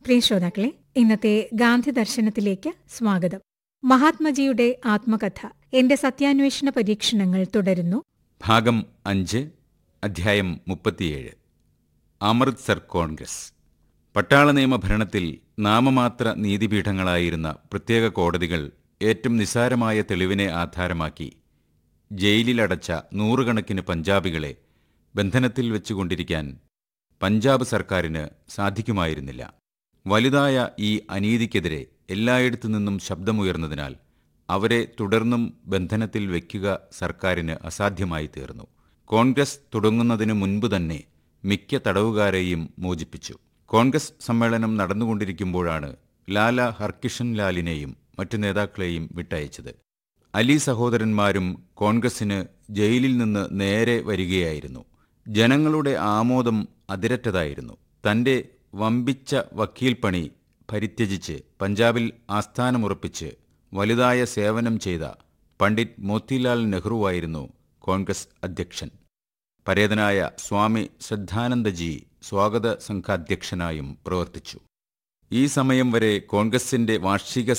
പ്രിയ ശ്രോതാക്കളെ ഇന്നത്തെ ഗാന്ധി ദർശനത്തിലേക്ക് സ്വാഗതം മഹാത്മജിയുടെ ആത്മകഥ എന്റെ സത്യാന്വേഷണ പരീക്ഷണങ്ങൾ തുടരുന്നു ഭാഗം അഞ്ച് അധ്യായം മുപ്പത്തിയേഴ് അമൃത്സർ കോൺഗ്രസ് പട്ടാള നിയമ ഭരണത്തിൽ നാമമാത്ര നീതിപീഠങ്ങളായിരുന്ന പ്രത്യേക കോടതികൾ ഏറ്റവും നിസ്സാരമായ തെളിവിനെ ആധാരമാക്കി ജയിലിലടച്ച നൂറുകണക്കിന് പഞ്ചാബികളെ ബന്ധനത്തിൽ വെച്ചുകൊണ്ടിരിക്കാൻ പഞ്ചാബ് സർക്കാരിന് സാധിക്കുമായിരുന്നില്ല വലുതായ ഈ അനീതിക്കെതിരെ എല്ലായിടത്തു നിന്നും ശബ്ദമുയർന്നതിനാൽ അവരെ തുടർന്നും ബന്ധനത്തിൽ വയ്ക്കുക സർക്കാരിന് അസാധ്യമായി തീർന്നു കോൺഗ്രസ് തുടങ്ങുന്നതിനു മുൻപ് തന്നെ മിക്ക തടവുകാരെയും മോചിപ്പിച്ചു കോൺഗ്രസ് സമ്മേളനം നടന്നുകൊണ്ടിരിക്കുമ്പോഴാണ് ലാല ഹർകിഷൻ ലാലിനെയും മറ്റു നേതാക്കളെയും വിട്ടയച്ചത് അലി സഹോദരന്മാരും കോൺഗ്രസിന് ജയിലിൽ നിന്ന് നേരെ വരികയായിരുന്നു ജനങ്ങളുടെ ആമോദം അതിരറ്റതായിരുന്നു തന്റെ വമ്പിച്ച വക്കീൽ പണി പരിത്യജിച്ച് പഞ്ചാബിൽ ആസ്ഥാനമുറപ്പിച്ച് വലുതായ സേവനം ചെയ്ത പണ്ഡിറ്റ് മോത്തിലാൽ നെഹ്റുവായിരുന്നു കോൺഗ്രസ് അധ്യക്ഷൻ പരേതനായ സ്വാമി ശ്രദ്ധാനന്ദജി സ്വാഗത സംഘാധ്യക്ഷനായും പ്രവർത്തിച്ചു ഈ സമയം വരെ കോൺഗ്രസിന്റെ വാർഷിക